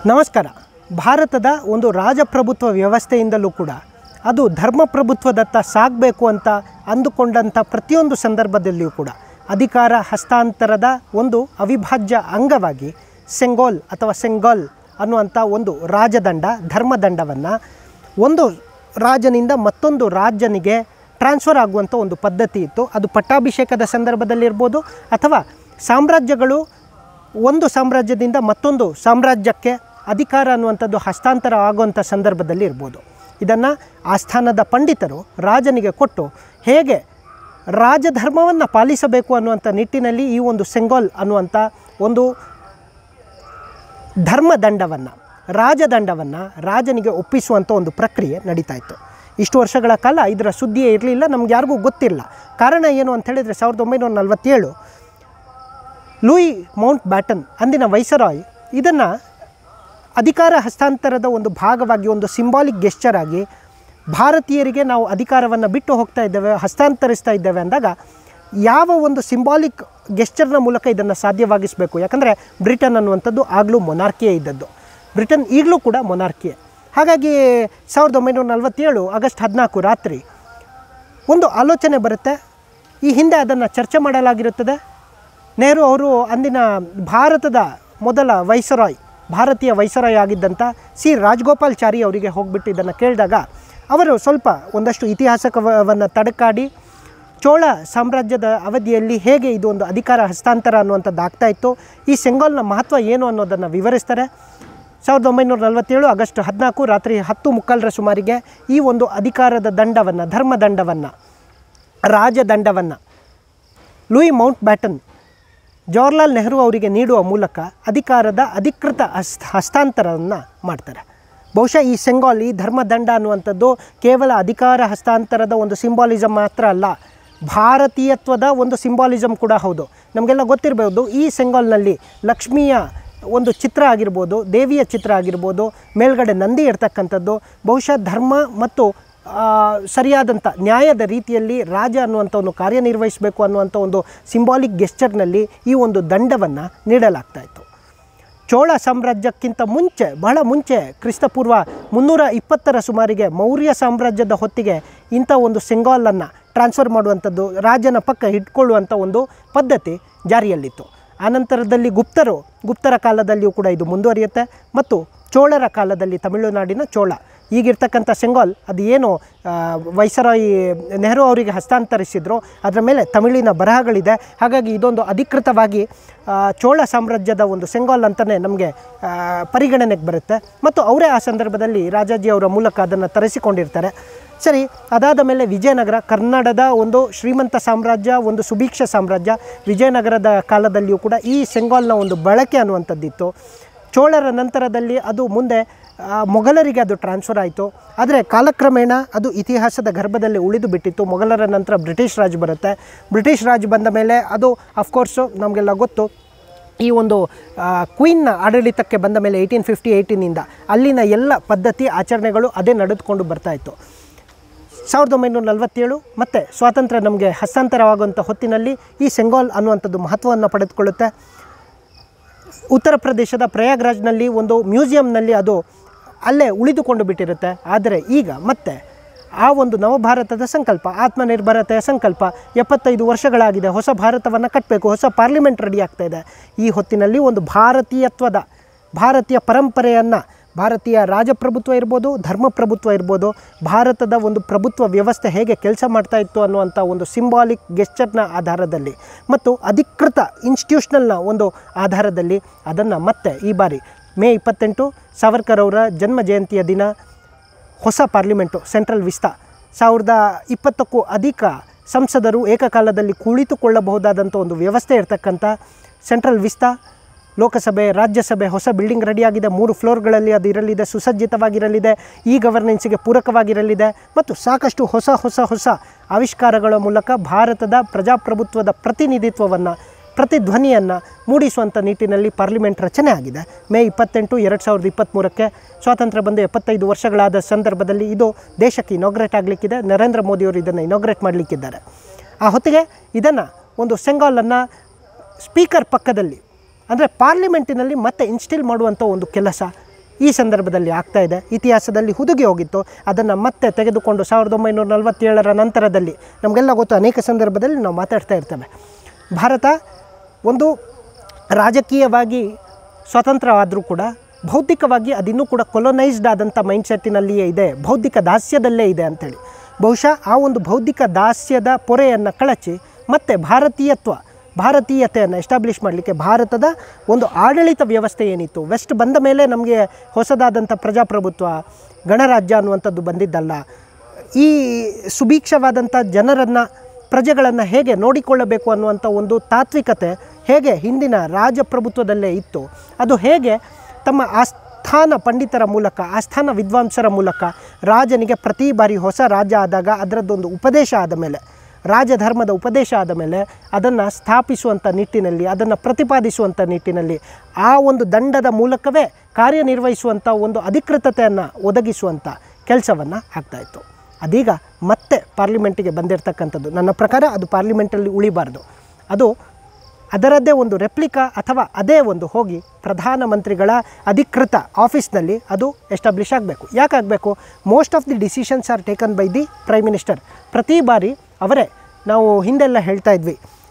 ನಮಸ್ಕಾರ ಭಾರತದ ಒಂದು ರಾಜಪ್ರಭುತ್ವ ವ್ಯವಸ್ಥೆಯಿಂದಲೂ ಕೂಡ ಅದು ಧರ್ಮಪ್ರಭುತ್ವದತ್ತ ಸಾಗಬೇಕು ಅಂತ ಅಂದುಕೊಂಡಂಥ ಪ್ರತಿಯೊಂದು ಸಂದರ್ಭದಲ್ಲಿಯೂ ಕೂಡ ಅಧಿಕಾರ ಹಸ್ತಾಂತರದ ಒಂದು ಅವಿಭಾಜ್ಯ ಅಂಗವಾಗಿ ಸೆಂಗೋಲ್ ಅಥವಾ ಸೆಂಗೋಲ್ ಅನ್ನುವಂಥ ಒಂದು ರಾಜದಂಡ ಧರ್ಮದಂಡವನ್ನು ಒಂದು ರಾಜನಿಂದ ಮತ್ತೊಂದು ರಾಜನಿಗೆ ಟ್ರಾನ್ಸ್ಫರ್ ಆಗುವಂಥ ಒಂದು ಪದ್ಧತಿ ಇತ್ತು ಅದು ಪಟ್ಟಾಭಿಷೇಕದ ಸಂದರ್ಭದಲ್ಲಿರ್ಬೋದು ಅಥವಾ ಸಾಮ್ರಾಜ್ಯಗಳು ಒಂದು ಸಾಮ್ರಾಜ್ಯದಿಂದ ಮತ್ತೊಂದು ಸಾಮ್ರಾಜ್ಯಕ್ಕೆ ಅಧಿಕಾರ ಅನ್ನುವಂಥದ್ದು ಹಸ್ತಾಂತರ ಆಗುವಂಥ ಸಂದರ್ಭದಲ್ಲಿ ಇರ್ಬೋದು ಇದನ್ನು ಆಸ್ಥಾನದ ಪಂಡಿತರು ರಾಜನಿಗೆ ಕೊಟ್ಟು ಹೇಗೆ ರಾಜಧರ್ಮವನ್ನು ಪಾಲಿಸಬೇಕು ಅನ್ನುವಂಥ ನಿಟ್ಟಿನಲ್ಲಿ ಈ ಒಂದು ಸೆಂಗೋಲ್ ಅನ್ನುವಂಥ ಒಂದು ಧರ್ಮದಂಡವನ್ನು ರಾಜದಂಡವನ್ನು ರಾಜನಿಗೆ ಒಪ್ಪಿಸುವಂಥ ಒಂದು ಪ್ರಕ್ರಿಯೆ ನಡೀತಾ ಇತ್ತು ಇಷ್ಟು ವರ್ಷಗಳ ಕಾಲ ಇದರ ಸುದ್ದಿಯೇ ಇರಲಿಲ್ಲ ನಮ್ಗೆ ಯಾರಿಗೂ ಗೊತ್ತಿಲ್ಲ ಕಾರಣ ಏನು ಅಂತ ಹೇಳಿದರೆ ಸಾವಿರದ ಒಂಬೈನೂರ ನಲವತ್ತೇಳು ಲೂಯಿ ಮೌಂಟ್ ಬ್ಯಾಟನ್ ಅಂದಿನ ವೈಸರಾಯ್ ಇದನ್ನು ಅಧಿಕಾರ ಹಸ್ತಾಂತರದ ಒಂದು ಭಾಗವಾಗಿ ಒಂದು ಸಿಂಬಾಲಿಕ್ ಗೆಸ್ಚರ್ ಆಗಿ ಭಾರತೀಯರಿಗೆ ನಾವು ಅಧಿಕಾರವನ್ನು ಬಿಟ್ಟು ಹೋಗ್ತಾ ಇದ್ದೇವೆ ಹಸ್ತಾಂತರಿಸ್ತಾ ಇದ್ದೇವೆ ಅಂದಾಗ ಯಾವ ಒಂದು ಸಿಂಬಾಲಿಕ್ ಗೆಸ್ಚರ್ನ ಮೂಲಕ ಇದನ್ನು ಸಾಧ್ಯವಾಗಿಸಬೇಕು ಯಾಕಂದರೆ ಬ್ರಿಟನ್ ಅನ್ನುವಂಥದ್ದು ಆಗಲೂ ಮೊನಾರ್ಕಿಯೇ ಇದ್ದದ್ದು ಬ್ರಿಟನ್ ಈಗಲೂ ಕೂಡ ಮೊನಾರ್ಕಿಯೇ ಹಾಗಾಗಿ ಸಾವಿರದ ಒಂಬೈನೂರ ನಲವತ್ತೇಳು ಆಗಸ್ಟ್ ಹದಿನಾಲ್ಕು ರಾತ್ರಿ ಒಂದು ಆಲೋಚನೆ ಬರುತ್ತೆ ಈ ಹಿಂದೆ ಅದನ್ನು ಚರ್ಚೆ ಮಾಡಲಾಗಿರುತ್ತದೆ ನೆಹರು ಅವರು ಅಂದಿನ ಭಾರತದ ಮೊದಲ ವೈಸರಾಯ್ ಭಾರತೀಯ ವೈಸರಾಯ್ ಆಗಿದ್ದಂಥ ಸಿ ರಾಜಗೋಪಾಲ್ಚಾರಿ ಅವರಿಗೆ ಹೋಗ್ಬಿಟ್ಟು ಇದನ್ನು ಕೇಳಿದಾಗ ಅವರು ಸ್ವಲ್ಪ ಒಂದಷ್ಟು ಇತಿಹಾಸವನ್ನು ತಡಕಾಡಿ ಚೋಳ ಸಾಮ್ರಾಜ್ಯದ ಅವಧಿಯಲ್ಲಿ ಹೇಗೆ ಇದು ಒಂದು ಅಧಿಕಾರ ಹಸ್ತಾಂತರ ಅನ್ನುವಂಥದ್ದು ಆಗ್ತಾ ಇತ್ತು ಈ ಸೆಂಗೋಲ್ನ ಮಹತ್ವ ಏನು ಅನ್ನೋದನ್ನು ವಿವರಿಸ್ತಾರೆ ಸಾವಿರದ ಒಂಬೈನೂರ ನಲವತ್ತೇಳು ಆಗಸ್ಟ್ ಹದಿನಾಲ್ಕು ರಾತ್ರಿ ಹತ್ತು ಮುಕ್ಕಾಲರ ಸುಮಾರಿಗೆ ಈ ಒಂದು ಅಧಿಕಾರದ ದಂಡವನ್ನು ಧರ್ಮದಂಡವನ್ನು ರಾಜದಂಡವನ್ನು Louis Mountbatten Jawaharlal Nehru ಅವರಿಗೆ ನೀಡುವ ಮೂಲಕ ಅಧಿಕಾರದ ಅಧಿಕೃತ ಹಸ್ತ ಹಸ್ತಾಂತರವನ್ನು ಮಾಡ್ತಾರೆ ಬಹುಶಃ ಈ ಸೆಂಗಾಲ್ ಈ ಧರ್ಮದಂಡ ಅನ್ನುವಂಥದ್ದು ಕೇವಲ ಅಧಿಕಾರ ಹಸ್ತಾಂತರದ ಒಂದು ಸಿಂಬಾಲಿಸಮ್ ಮಾತ್ರ ಅಲ್ಲ ಭಾರತೀಯತ್ವದ ಒಂದು ಸಿಂಬಾಲಿಸಮ್ ಕೂಡ ಹೌದು ನಮಗೆಲ್ಲ ಗೊತ್ತಿರಬಹುದು ಈ ಸೆಂಗಾಲ್ನಲ್ಲಿ ಲಕ್ಷ್ಮಿಯ ಒಂದು ಚಿತ್ರ ಆಗಿರ್ಬೋದು ದೇವಿಯ ಚಿತ್ರ ಆಗಿರ್ಬೋದು ಮೇಲ್ಗಡೆ ನಂದಿ ಇರ್ತಕ್ಕಂಥದ್ದು ಬಹುಶಃ ಧರ್ಮ ಮತ್ತು ಆ, ಸರಿಯಾದಂಥ ನ್ಯಾಯದ ರೀತಿಯಲ್ಲಿ ರಾಜ ಅನ್ನುವಂಥವನ್ನು ಕಾರ್ಯನಿರ್ವಹಿಸಬೇಕು ಅನ್ನುವಂಥ ಒಂದು ಸಿಂಬಾಲಿಕ್ ಗೆಸ್ಚರ್ನಲ್ಲಿ ಈ ಒಂದು ದಂಡವನ್ನು ನೀಡಲಾಗ್ತಾ ಇತ್ತು ಚೋಳ ಸಾಮ್ರಾಜ್ಯಕ್ಕಿಂತ ಮುಂಚೆ ಬಹಳ ಮುಂಚೆ ಕ್ರಿಸ್ತಪೂರ್ವ ಮುನ್ನೂರ ಇಪ್ಪತ್ತರ ಸುಮಾರಿಗೆ ಮೌರ್ಯ ಸಾಮ್ರಾಜ್ಯದ ಹೊತ್ತಿಗೆ ಇಂಥ ಒಂದು ಸೆಂಗಾಲನ್ನು ಟ್ರಾನ್ಸ್ಫರ್ ಮಾಡುವಂಥದ್ದು ರಾಜನ ಪಕ್ಕ ಇಟ್ಕೊಳ್ಳುವಂಥ ಒಂದು ಪದ್ಧತಿ ಜಾರಿಯಲ್ಲಿತ್ತು ಆನಂತರದಲ್ಲಿ ಗುಪ್ತರು ಗುಪ್ತರ ಕಾಲದಲ್ಲಿಯೂ ಕೂಡ ಇದು ಮುಂದುವರಿಯುತ್ತೆ ಮತ್ತು ಚೋಳರ ಕಾಲದಲ್ಲಿ ತಮಿಳುನಾಡಿನ ಚೋಳ ಈಗಿರ್ತಕ್ಕಂಥ ಸೆಂಗಾಲ್ ಅದು ಏನು ಆ, ವೈಸರಾಯಿ ನೆಹರು ಅವರಿಗೆ ಹಸ್ತಾಂತರಿಸಿದ್ರು ಅದರ ಮೇಲೆ ತಮಿಳಿನ ಬರಹಗಳಿದೆ ಹಾಗಾಗಿ ಇದೊಂದು ಅಧಿಕೃತವಾಗಿ ಆ, ಚೋಳ ಸಾಮ್ರಾಜ್ಯದ ಒಂದು ಸೆಂಗಾಲ್ ಅಂತಲೇ ನಮಗೆ ಆ, ಪರಿಗಣನೆಗೆ ಬರುತ್ತೆ ಮತ್ತು ಅವರೇ ಆ ಸಂದರ್ಭದಲ್ಲಿ ರಾಜಾಜಿ ಅವರ ಮೂಲಕ ಅದನ್ನು ತರಿಸಿಕೊಂಡಿರ್ತಾರೆ ಸರಿ ಅದಾದ ಮೇಲೆ ವಿಜಯನಗರ ಕನ್ನಡದ ಒಂದು ಶ್ರೀಮಂತ ಸಾಮ್ರಾಜ್ಯ ಒಂದು ಸುಭೀಕ್ಷ ಸಾಮ್ರಾಜ್ಯ ವಿಜಯನಗರದ ಕಾಲದಲ್ಲಿಯೂ ಕೂಡ ಈ ಸೆಂಗಾಲ್ನ ಒಂದು ಬಳಕೆ ಅನ್ನುವಂಥದ್ದಿತ್ತು ಚೋಳರ ನಂತರದಲ್ಲಿ ಅದು ಮುಂದೆ ಆ, ಮೊಘಲರಿಗೆ ಅದು ಟ್ರಾನ್ಸ್ಫರ್ ಆಯಿತು ಆದರೆ ಕಾಲಕ್ರಮೇಣ ಅದು ಇತಿಹಾಸದ ಗರ್ಭದಲ್ಲಿ ಉಳಿದು ಬಿಟ್ಟಿತ್ತು ಮೊಘಲರ ನಂತರ ಬ್ರಿಟಿಷ್ ರಾಜ್ ಬರುತ್ತೆ ಬ್ರಿಟಿಷ್ ರಾಜ್ ಬಂದ ಮೇಲೆ ಅದು ಅಫ್ಕೋರ್ಸು ನಮಗೆಲ್ಲ ಗೊತ್ತು ಈ ಒಂದು ಕ್ವೀನ್ನ ಆಡಳಿತಕ್ಕೆ ಬಂದ ಮೇಲೆ ಏಯ್ಟೀನ್ ಫಿಫ್ಟಿ ಏಯ್ಟೀನಿಂದ ಅಲ್ಲಿನ ಎಲ್ಲ ಪದ್ಧತಿ ಆಚರಣೆಗಳು ಅದೇ ನಡೆದುಕೊಂಡು ಬರ್ತಾ ಇತ್ತು ಸಾವಿರದ ಒಂಬೈನೂರ ನಲವತ್ತೇಳು ಮತ್ತು ಸ್ವಾತಂತ್ರ್ಯ ನಮಗೆ ಹಸ್ತಾಂತರವಾಗುವಂಥ ಹೊತ್ತಿನಲ್ಲಿ ಈ ಸೆಂಗಾಲ್ ಅನ್ನುವಂಥದ್ದು ಮಹತ್ವವನ್ನು ಪಡೆದುಕೊಳ್ಳುತ್ತೆ ಉತ್ತರ ಪ್ರದೇಶದ ಪ್ರಯಾಗ್ರಾಜ್ನಲ್ಲಿ ಒಂದು ಮ್ಯೂಸಿಯಂನಲ್ಲಿ ಅದು ಅಲ್ಲೇ ಉಳಿದುಕೊಂಡು ಬಿಟ್ಟಿರುತ್ತೆ ಆದರೆ ಈಗ ಮತ್ತೆ ಆ ಒಂದು ನವಭಾರತದ ಸಂಕಲ್ಪ ಆತ್ಮನಿರ್ಭರತೆಯ ಸಂಕಲ್ಪ ಎಪ್ಪತ್ತೈದು ವರ್ಷಗಳಾಗಿದೆ ಹೊಸ ಭಾರತವನ್ನು ಕಟ್ಟಬೇಕು ಹೊಸ ಪಾರ್ಲಿಮೆಂಟ್ ರೆಡಿ ಆಗ್ತಾ ಇದೆ ಈ ಹೊತ್ತಿನಲ್ಲಿ ಒಂದು ಭಾರತೀಯತ್ವದ ಭಾರತೀಯ ಪರಂಪರೆಯನ್ನು ಭಾರತೀಯ ರಾಜಪ್ರಭುತ್ವ ಇರ್ಬೋದು ಧರ್ಮಪ್ರಭುತ್ವ ಇರ್ಬೋದು ಭಾರತದ ಒಂದು ಪ್ರಭುತ್ವ ವ್ಯವಸ್ಥೆ ಹೇಗೆ ಕೆಲಸ ಮಾಡ್ತಾ ಇತ್ತು ಅನ್ನುವಂಥ ಒಂದು ಸಿಂಬಾಲಿಕ್ ಗೆಸ್ಚರ್ನ ಆಧಾರದಲ್ಲಿ ಮತ್ತು ಅಧಿಕೃತ ಇನ್ಸ್ಟಿಟ್ಯೂಷನಲ್ನ ಒಂದು ಆಧಾರದಲ್ಲಿ ಅದನ್ನು ಮತ್ತೆ ಈ ಬಾರಿ ಮೇ ಇಪ್ಪತ್ತೆಂಟು ಸಾವರ್ಕರ್ ಅವರ ಜನ್ಮ ಜಯಂತಿಯ ದಿನ ಹೊಸ ಪಾರ್ಲಿಮೆಂಟು ಸೆಂಟ್ರಲ್ ವಿಸ್ತಾ ಸಾವಿರದ ಇಪ್ಪತ್ತಕ್ಕೂ ಅಧಿಕ ಸಂಸದರು ಏಕಕಾಲದಲ್ಲಿ ಕುಳಿತುಕೊಳ್ಳಬಹುದಾದಂಥ ಒಂದು ವ್ಯವಸ್ಥೆ ಇರತಕ್ಕಂಥ ಸೆಂಟ್ರಲ್ ವಿಸ್ತಾ ಲೋಕಸಭೆ ರಾಜ್ಯಸಭೆ ಹೊಸ ಬಿಲ್ಡಿಂಗ್ ರೆಡಿಯಾಗಿದೆ ಮೂರು ಫ್ಲೋರ್ಗಳಲ್ಲಿ ಅದು ಇರಲಿದೆ ಸುಸಜ್ಜಿತವಾಗಿರಲಿದೆ ಈ ಗವರ್ನೆನ್ಸಿಗೆ ಪೂರಕವಾಗಿರಲಿದೆ ಮತ್ತು ಸಾಕಷ್ಟು ಹೊಸ ಹೊಸ ಹೊಸ ಆವಿಷ್ಕಾರಗಳ ಮೂಲಕ ಭಾರತದ ಪ್ರಜಾಪ್ರಭುತ್ವದ ಪ್ರತಿನಿಧಿತ್ವವನ್ನು ಪ್ರತಿಧ್ವನಿಯನ್ನು ಮೂಡಿಸುವಂಥ ನಿಟ್ಟಿನಲ್ಲಿ ಪಾರ್ಲಿಮೆಂಟ್ ರಚನೆ ಆಗಿದೆ ಮೇ ಇಪ್ಪತ್ತೆಂಟು ಎರಡು ಸಾವಿರದ ಇಪ್ಪತ್ತ್ಮೂರಕ್ಕೆ ಸ್ವಾತಂತ್ರ್ಯ ಬಂದು ಎಪ್ಪತ್ತೈದು ವರ್ಷಗಳಾದ ಸಂದರ್ಭದಲ್ಲಿ ಇದು ದೇಶಕ್ಕೆ ಇನಾಗ್ರೇಟ್ ಆಗಲಿಕ್ಕಿದೆ ನರೇಂದ್ರ ಮೋದಿಯವರು ಇದನ್ನು ಇನಾಗ್ರೇಟ್ ಮಾಡಲಿಕ್ಕಿದ್ದಾರೆ ಆ ಹೊತ್ತಿಗೆ ಇದನ್ನು ಒಂದು ಸೆಂಗಾಲನ್ನು ಸ್ಪೀಕರ್ ಪಕ್ಕದಲ್ಲಿ ಅಂದರೆ ಪಾರ್ಲಿಮೆಂಟಿನಲ್ಲಿ ಮತ್ತೆ ಇನ್ಸ್ಟಿಲ್ ಮಾಡುವಂಥ ಒಂದು ಕೆಲಸ ಈ ಸಂದರ್ಭದಲ್ಲಿ ಆಗ್ತಾ ಇದೆ ಇತಿಹಾಸದಲ್ಲಿ ಹುದುಗಿ ಹೋಗಿತ್ತು ಅದನ್ನು ಮತ್ತೆ ತೆಗೆದುಕೊಂಡು ಸಾವಿರದ ಒಂಬೈನೂರ ನಲವತ್ತೇಳರ ನಂತರದಲ್ಲಿ ನಮಗೆಲ್ಲ ಗೊತ್ತು ಅನೇಕ ಸಂದರ್ಭದಲ್ಲಿ ನಾವು ಮಾತಾಡ್ತಾ ಇರ್ತೇವೆ ಭಾರತ ಒಂದು ರಾಜಕೀಯವಾಗಿ ಸ್ವತಂತ್ರವಾದರೂ ಕೂಡ ಭೌತಿಕವಾಗಿ ಅದಿನ್ನೂ ಕೂಡ ಕೊಲೊನೈಸ್ಡ್ ಆದಂಥ ಮೈಂಡ್ಸೆಟ್ಟಿನಲ್ಲಿಯೇ ಇದೆ ಬೌದ್ಧಿಕ ದಾಸ್ಯದಲ್ಲೇ ಇದೆ ಅಂಥೇಳಿ ಬಹುಶಃ ಆ ಒಂದು ಬೌದ್ಧಿಕ ದಾಸ್ಯದ ಪೊರೆಯನ್ನು ಕಳಚಿ ಮತ್ತೆ ಭಾರತೀಯತ್ವ ಭಾರತೀಯತೆಯನ್ನು ಎಸ್ಟಾಬ್ಲಿಷ್ ಮಾಡಲಿಕ್ಕೆ ಭಾರತದ ಒಂದು ಆಡಳಿತ ವ್ಯವಸ್ಥೆ ಏನಿತ್ತು ವೆಸ್ಟ್ ಬಂದ ಮೇಲೆ ನಮಗೆ ಹೊಸದಾದಂಥ ಪ್ರಜಾಪ್ರಭುತ್ವ ಗಣರಾಜ್ಯ ಅನ್ನುವಂಥದ್ದು ಬಂದಿದ್ದಲ್ಲ ಈ ಸುಭೀಕ್ಷವಾದಂಥ ಜನರನ್ನು ಪ್ರಜೆಗಳನ್ನು ಹೇಗೆ ನೋಡಿಕೊಳ್ಳಬೇಕು ಅನ್ನುವಂಥ ಒಂದು ತಾತ್ವಿಕತೆ ಹೇಗೆ ಹಿಂದಿನ ರಾಜಪ್ರಭುತ್ವದಲ್ಲೇ ಇತ್ತು ಅದು ಹೇಗೆ ತಮ್ಮ ಆಸ್ಥಾನ ಪಂಡಿತರ ಮೂಲಕ ಆಸ್ಥಾನ ವಿದ್ವಾಂಸರ ಮೂಲಕ ರಾಜನಿಗೆ ಪ್ರತಿ ಬಾರಿ ಹೊಸ ರಾಜ್ಯ ಆದಾಗ ಅದರದ್ದೊಂದು ಉಪದೇಶ ಆದ ಮೇಲೆ ರಾಜಧರ್ಮದ ಉಪದೇಶ ಆದ ಮೇಲೆ ಅದನ್ನು ಸ್ಥಾಪಿಸುವಂಥ ನಿಟ್ಟಿನಲ್ಲಿ ಅದನ್ನು ಪ್ರತಿಪಾದಿಸುವಂಥ ನಿಟ್ಟಿನಲ್ಲಿ ಆ ಒಂದು ದಂಡದ ಮೂಲಕವೇ ಕಾರ್ಯನಿರ್ವಹಿಸುವಂಥ ಒಂದು ಅಧಿಕೃತತೆಯನ್ನು ಒದಗಿಸುವಂಥ ಕೆಲಸವನ್ನು ಆಗ್ತಾಯಿತ್ತು ಅದೀಗ ಮತ್ತೆ ಪಾರ್ಲಿಮೆಂಟಿಗೆ ಬಂದಿರತಕ್ಕಂಥದ್ದು ನನ್ನ ಪ್ರಕಾರ ಅದು ಪಾರ್ಲಿಮೆಂಟಲ್ಲಿ ಉಳಿಬಾರ್ದು ಅದು ಅದರದ್ದೇ ಒಂದು ರೆಪ್ಲಿಕಾ ಅಥವಾ ಅದೇ ಒಂದು ಹೋಗಿ ಪ್ರಧಾನಮಂತ್ರಿಗಳ ಅಧಿಕೃತ ಆಫೀಸ್ನಲ್ಲಿ ಅದು ಎಸ್ಟಾಬ್ಲಿಷ್ ಆಗಬೇಕು ಯಾಕಾಗಬೇಕು most of the decisions are taken by the prime minister ಪ್ರತಿ ಬಾರಿ ಅವರೇ ನಾವು ಹಿಂದೆಲ್ಲ ಹೇಳ್ತಾ ಇದ್ವಿ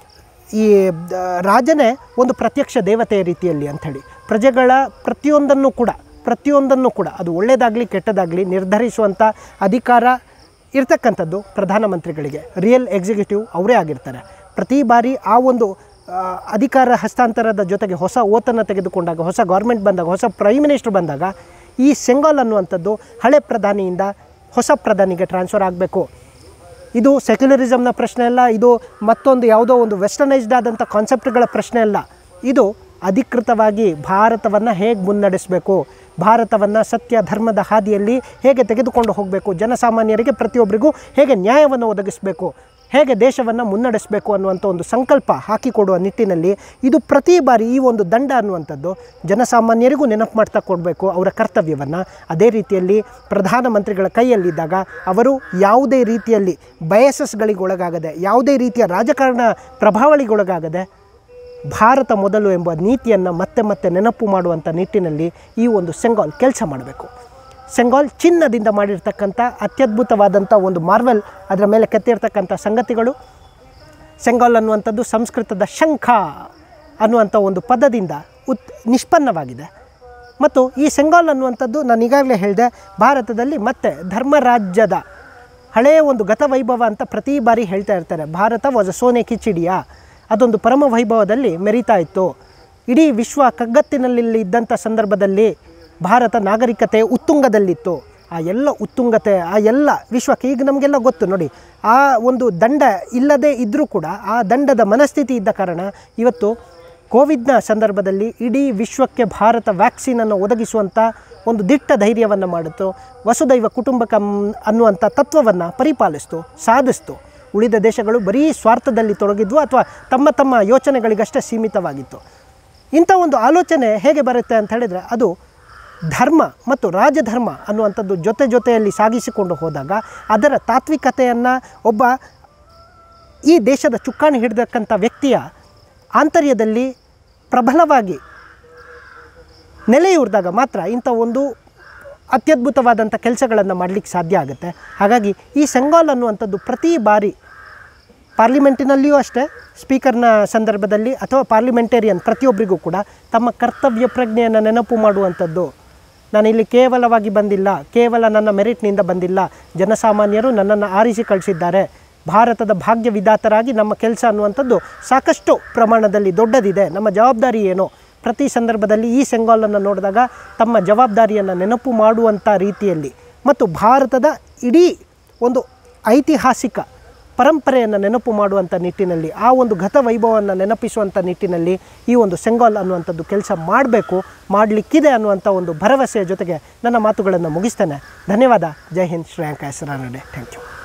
ಈ ದ- ರಾಜನೇ ಒಂದು ಪ್ರತ್ಯಕ್ಷ ದೇವತೆಯ ರೀತಿಯಲ್ಲಿ ಅಂಥೇಳಿ ಪ್ರಜೆಗಳ ಪ್ರತಿಯೊಂದನ್ನು ಕೂಡ ಪ್ರತಿಯೊಂದನ್ನು ಕೂಡ ಅದು ಒಳ್ಳೆಯದಾಗಲಿ ಕೆಟ್ಟದಾಗಲಿ ನಿರ್ಧರಿಸುವಂಥ ಅಧಿಕಾರ ಇರ್ತಕ್ಕಂಥದ್ದು ಪ್ರಧಾನಮಂತ್ರಿಗಳಿಗೆ ರಿಯಲ್ ಎಕ್ಸಿಕ್ಯೂಟಿವ್ ಅವರೇ ಆಗಿರ್ತಾರೆ ಪ್ರತಿ ಬಾರಿ ಆ ಒಂದು ಆ, ಅಧಿಕಾರ ಹಸ್ತಾಂತರದ ಜೊತೆಗೆ ಹೊಸ ಓತನ್ನು ತೆಗೆದುಕೊಂಡಾಗ ಹೊಸ ಗೌರ್ಮೆಂಟ್ ಬಂದಾಗ ಹೊಸ ಪ್ರೈಮ್ ಮಿನಿಸ್ಟರ್ ಬಂದಾಗ ಈ ಸೆಂಗಾಲ್ ಅನ್ನುವಂಥದ್ದು ಹಳೆ ಪ್ರಧಾನಿಯಿಂದ ಹೊಸ ಪ್ರಧಾನಿಗೆ ಟ್ರಾನ್ಸ್ಫರ್ ಆಗಬೇಕು ಇದು ಸೆಕ್ಯುಲರಿಸಮ್ನ ಪ್ರಶ್ನೆ ಅಲ್ಲ ಇದು ಮತ್ತೊಂದು ಯಾವುದೋ ಒಂದು ವೆಸ್ಟರ್ನೈಸ್ಡ್ ಆದಂಥ ಕಾನ್ಸೆಪ್ಟ್ಗಳ ಪ್ರಶ್ನೆ ಅಲ್ಲ ಇದು ಅಧಿಕೃತವಾಗಿ ಭಾರತವನ್ನು ಹೇಗೆ ಮುನ್ನಡೆಸಬೇಕು ಭಾರತವನ್ನು ಸತ್ಯ ಧರ್ಮದ ಹಾದಿಯಲ್ಲಿ ಹೇಗೆ ತೆಗೆದುಕೊಂಡು ಹೋಗಬೇಕು ಜನಸಾಮಾನ್ಯರಿಗೆ ಪ್ರತಿಯೊಬ್ಬರಿಗೂ ಹೇಗೆ ನ್ಯಾಯವನ್ನು ಒದಗಿಸಬೇಕು ಹೇಗೆ ದೇಶವನ್ನು ಮುನ್ನಡೆಸಬೇಕು ಅನ್ನುವಂಥ ಒಂದು ಸಂಕಲ್ಪ ಹಾಕಿಕೊಡುವ ನಿಟ್ಟಿನಲ್ಲಿ ಇದು ಪ್ರತಿ ಬಾರಿ ಈ ಒಂದು ದಂಡ ಅನ್ನುವಂಥದ್ದು ಜನಸಾಮಾನ್ಯರಿಗೂ ನೆನಪು ಮಾಡ್ತಾ ಕೊಡಬೇಕು ಅವರ ಕರ್ತವ್ಯವನ್ನು ಅದೇ ರೀತಿಯಲ್ಲಿ ಪ್ರಧಾನಮಂತ್ರಿಗಳ ಕೈಯಲ್ಲಿದ್ದಾಗ ಅವರು ಯಾವುದೇ ರೀತಿಯಲ್ಲಿ ಬಯಸಸ್ಗಳಿಗೆ ಒಳಗಾಗದೆ ಯಾವುದೇ ರೀತಿಯ ರಾಜಕಾರಣ ಪ್ರಭಾವಳಿಗೊಳಗಾಗದೆ ಭಾರತ ಮೊದಲು ಎಂಬ ನೀತಿಯನ್ನು ಮತ್ತೆ ಮತ್ತೆ ನೆನಪು ಮಾಡುವಂಥ ನಿಟ್ಟಿನಲ್ಲಿ ಈ ಒಂದು ಸೆಂಗಾಲ್ ಕೆಲಸ ಮಾಡಬೇಕು ಸೆಂಗಾಲ್ ಚಿನ್ನದಿಂದ ಮಾಡಿರ್ತಕ್ಕಂಥ ಅತ್ಯದ್ಭುತವಾದಂಥ ಒಂದು ಮಾರ್ವೆಲ್ ಅದರ ಮೇಲೆ ಕೆತ್ತಿರ್ತಕ್ಕಂಥ ಸಂಗತಿಗಳು ಸೆಂಗಾಲ್ ಅನ್ನುವಂಥದ್ದು ಸಂಸ್ಕೃತದ ಶಂಖ ಅನ್ನುವಂಥ ಒಂದು ಪದದಿಂದ ಉತ್ ನಿಷ್ಪನ್ನವಾಗಿದೆ ಮತ್ತು ಈ ಸೆಂಗಾಲ್ ಅನ್ನುವಂಥದ್ದು ನಾನು ಈಗಾಗಲೇ ಹೇಳಿದೆ ಭಾರತದಲ್ಲಿ ಮತ್ತೆ ಧರ್ಮರಾಜ್ಯದ ಹಳೆಯ ಒಂದು ಗತವೈಭವ ಅಂತ ಪ್ರತಿ ಬಾರಿ ಹೇಳ್ತಾ ಇರ್ತಾರೆ ಭಾರತ ವಾಸ್ ಅ ಸೋನೆ ಕಿಚಿಡಿಯಾ ಅದೊಂದು ಪರಮ ವೈಭವದಲ್ಲಿ ಮೆರೀತಾ ಇತ್ತು ಇಡೀ ವಿಶ್ವ ಕಗ್ಗತ್ತಿನಲ್ಲಿ ಇದ್ದಂಥ ಸಂದರ್ಭದಲ್ಲಿ ಭಾರತ ನಾಗರಿಕತೆ ಉತ್ತುಂಗದಲ್ಲಿತ್ತು ಆ ಎಲ್ಲ ಉತ್ತುಂಗತೆ ಆ ಎಲ್ಲ ವಿಶ್ವಕ್ಕೆ ಈಗ ನಮಗೆಲ್ಲ ಗೊತ್ತು ನೋಡಿ ಆ ಒಂದು ದಂಡ ಇಲ್ಲದೇ ಇದ್ದರೂ ಕೂಡ ಆ ದಂಡದ ಮನಸ್ಥಿತಿ ಇದ್ದ ಕಾರಣ ಇವತ್ತು ಕೋವಿಡ್ನ ಸಂದರ್ಭದಲ್ಲಿ ಇಡೀ ವಿಶ್ವಕ್ಕೆ ಭಾರತ ವ್ಯಾಕ್ಸಿನನ್ನು ಒದಗಿಸುವಂಥ ಒಂದು ದಿಟ್ಟ ಧೈರ್ಯವನ್ನು ಮಾಡಿತು ವಸುದೈವ ಕುಟುಂಬಕಂ ಅನ್ನುವಂಥ ತತ್ವವನ್ನು ಪರಿಪಾಲಿಸ್ತು ಸಾಧಿಸ್ತು ಉಳಿದ ದೇಶಗಳು ಬರೀ ಸ್ವಾರ್ಥದಲ್ಲಿ ತೊಡಗಿದ್ವು ಅಥವಾ ತಮ್ಮ ತಮ್ಮ ಯೋಚನೆಗಳಿಗಷ್ಟೇ ಸೀಮಿತವಾಗಿತ್ತು ಇಂಥ ಒಂದು ಆಲೋಚನೆ ಹೇಗೆ ಬರುತ್ತೆ ಅಂತ ಹೇಳಿದರೆ ಅದು ಧರ್ಮ ಮತ್ತು ರಾಜಧರ್ಮ ಅನ್ನುವಂಥದ್ದು ಜೊತೆ ಜೊತೆಯಲ್ಲಿ ಸಾಗಿಸಿಕೊಂಡು ಹೋದಾಗ ಅದರ ತಾತ್ವಿಕತೆಯನ್ನು ಒಬ್ಬ ಈ ದೇಶದ ಚುಕ್ಕಾಣಿ ಹಿಡಿದಕ್ಕಂಥ ವ್ಯಕ್ತಿಯ ಆಂತರ್ಯದಲ್ಲಿ ಪ್ರಬಲವಾಗಿ ನೆಲೆಯೂರಿದಾಗ ಮಾತ್ರ ಇಂಥ ಒಂದು ಅತ್ಯದ್ಭುತವಾದಂಥ ಕೆಲಸಗಳನ್ನು ಮಾಡಲಿಕ್ಕೆ ಸಾಧ್ಯ ಆಗುತ್ತೆ ಹಾಗಾಗಿ ಈ ಸೆಂಗಾಲ್ ಅನ್ನುವಂಥದ್ದು ಪ್ರತಿ ಬಾರಿ ಪಾರ್ಲಿಮೆಂಟಿನಲ್ಲಿಯೂ ಅಷ್ಟೇ ಸ್ಪೀಕರ್ನ ಸಂದರ್ಭದಲ್ಲಿ ಅಥವಾ ಪಾರ್ಲಿಮೆಂಟೇರಿಯನ್ ಪ್ರತಿಯೊಬ್ಬರಿಗೂ ಕೂಡ ತಮ್ಮ ಕರ್ತವ್ಯ ಪ್ರಜ್ಞೆಯನ್ನು ನೆನಪು ಮಾಡುವಂಥದ್ದು ನಾನು ಇಲ್ಲಿ ಕೇವಲವಾಗಿ ಬಂದಿಲ್ಲ ಕೇವಲ ನನ್ನ ಮೆರಿಟ್ನಿಂದ ಬಂದಿಲ್ಲ ಜನಸಾಮಾನ್ಯರು ನನ್ನನ್ನು ಆರಿಸಿ ಕಳಿಸಿದ್ದಾರೆ ಭಾರತದ ಭಾಗ್ಯ ವಿಧಾತರಾಗಿ ನಮ್ಮ ಕೆಲಸ ಅನ್ನುವಂಥದ್ದು ಸಾಕಷ್ಟು ಪ್ರಮಾಣದಲ್ಲಿ ದೊಡ್ಡದಿದೆ ನಮ್ಮ ಜವಾಬ್ದಾರಿ ಏನು ಪ್ರತಿ ಸಂದರ್ಭದಲ್ಲಿ ಈ ಸೆಂಗಾಲನ್ನು ನೋಡಿದಾಗ ತಮ್ಮ ಜವಾಬ್ದಾರಿಯನ್ನು ನೆನಪು ಮಾಡುವಂಥ ರೀತಿಯಲ್ಲಿ ಮತ್ತು ಭಾರತದ ಇಡೀ ಒಂದು ಐತಿಹಾಸಿಕ ಪರಂಪರೆಯನ್ನು ನೆನಪು ಮಾಡುವಂಥ ನಿಟ್ಟಿನಲ್ಲಿ ಆ ಒಂದು ಗತವೈಭವವನ್ನು ನೆನಪಿಸುವಂಥ ನಿಟ್ಟಿನಲ್ಲಿ ಈ ಒಂದು ಸೆಂಗಾಲ್ ಅನ್ನುವಂಥದ್ದು ಕೆಲಸ ಮಾಡಬೇಕು ಮಾಡಲಿಕ್ಕಿದೆ ಅನ್ನುವಂಥ ಒಂದು ಭರವಸೆಯ ಜೊತೆಗೆ ನನ್ನ ಮಾತುಗಳನ್ನು ಮುಗಿಸ್ತೇನೆ ಧನ್ಯವಾದ ಜೈ ಹಿಂದ್ ಶ್ರೇಯಾಂಕ ಹೆಸರಾನಡೆ ಥ್ಯಾಂಕ್ ಯು